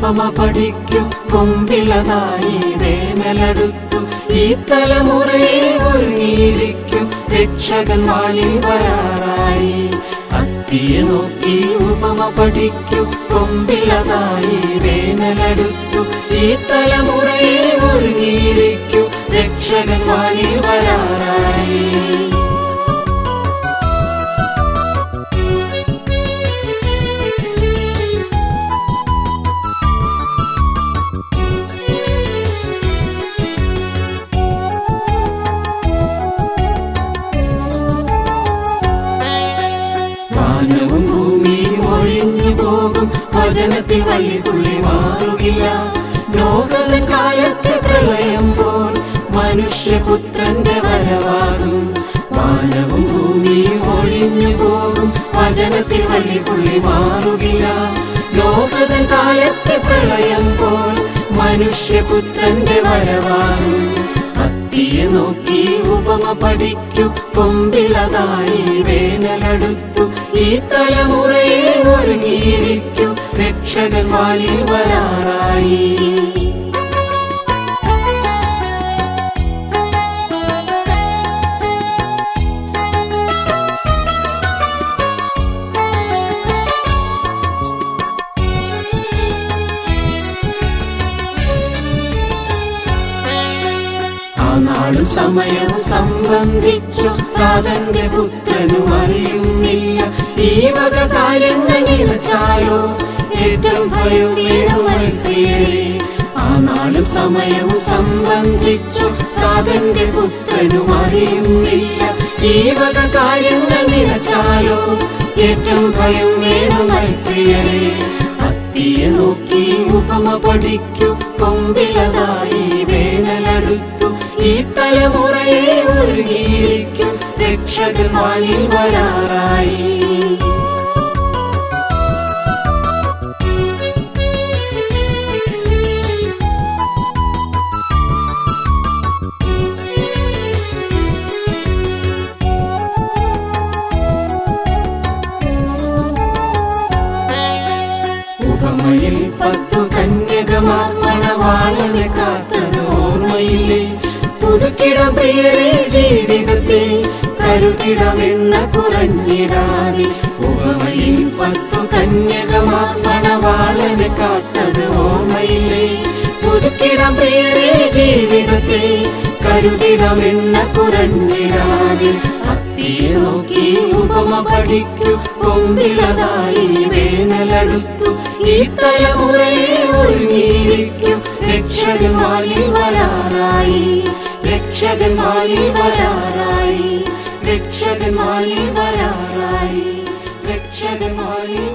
ഉപമ പഠിക്കൂ കൊമ്പിളതായി വേനലടുത്തു ഈ തലമുറയെ ഒരുങ്ങിയിരിക്കും രക്ഷകൻ വാലിൽ വരാറായി അത്തിയെ നോക്കി ഉപമ പഠിക്കൂ കൊമ്പിളതായി വേനലടുത്തു ഈ തലമുറയെ ഒരുങ്ങിയിരിക്കും രക്ഷകൻ വാലിൽ വരാറായി വാനവും ഭൂമിയും ഒഴിഞ്ഞു പോകും വചനത്തിൽ വള്ളി പുള്ളി മാറുകില്ല ലോകതൻ കാലത്തെ പ്രളയം പോൽ മനുഷ്യപുത്രന്റെ വരവാകും വാനവും ഭൂമിയും ഒഴിഞ്ഞു പോകും വചനത്തിൽ വള്ളി പുള്ളി മാറുകില്ല ലോകതൻ കാലത്തെ പ്രളയം പോൽ മനുഷ്യപുത്രന്റെ വരവാകും അത്തിയെ നോക്കി ഉപമ പഠിക്കൂ കൊമ്പിളതായി വേനലടുത്തു ഈ തലമുറയെ ഒരുങ്ങിയിരിക്കും രക്ഷകൻ വാലിൽ വരാറായി ആ നാളും സമയവും സംബന്ധിച്ചു താതന്റെ പുത്രനും അറിയുന്നില്ല ഈ വക കാര്യങ്ങൾ നിറച്ചാലോ ഏറ്റവും ഭയം വേണമായി പ്രിയരെ ആ നാളും സമയവും സംബന്ധിച്ചു താതന്റെ പുത്രനും അറിയുന്നില്ല ഈ വക കാര്യങ്ങൾ നിറച്ചാലോ ഏറ്റവും ഭയം വേണമായി പ്രിയരെ അത്തിയെ നോക്കി ഉപമ പഠിക്കൂ കൊമ്പിളതായി വേനലടുത്തു ഈ തലമുറയെ ഒരുങ്ങിയിരിക്കും രക്ഷകൻ വാലിൽ വരാറായി ഉപമയിൽ പത്തു കന്യകമാർ മണവാളനെ കാത്തത് ഓർമ്മയില്ലേ പുതുക്കിടം പ്രിയരെ ജീവിതത്തെ കരുതിടമെണ്ണ കുറഞ്ഞിടാതെ ഉപമയിൽ പത്തു കന്യകമാർ മണവാളനെ കാത്തത് ഓർമ്മയില്ലേ പുതുക്കിടം പ്രിയരെ ജീവിതത്തെ കരുതിടമെണ്ണ കുറഞ്ഞിടാതെ അത്തിയെ നോക്കി ഉപമ പഠിക്കൂ കൊമ്പിളതായി വേനലടുത്തു ഈ തലമുറയെ ഒരുങ്ങിയിരിക്കും രക്ഷകൻ വാലിൽ വരാറായി രക്ഷകൻ വാലിൽ വരാറായി രക്ഷകൻ വാലിൽ വരാറായി രക്ഷകൻ വാലിൽ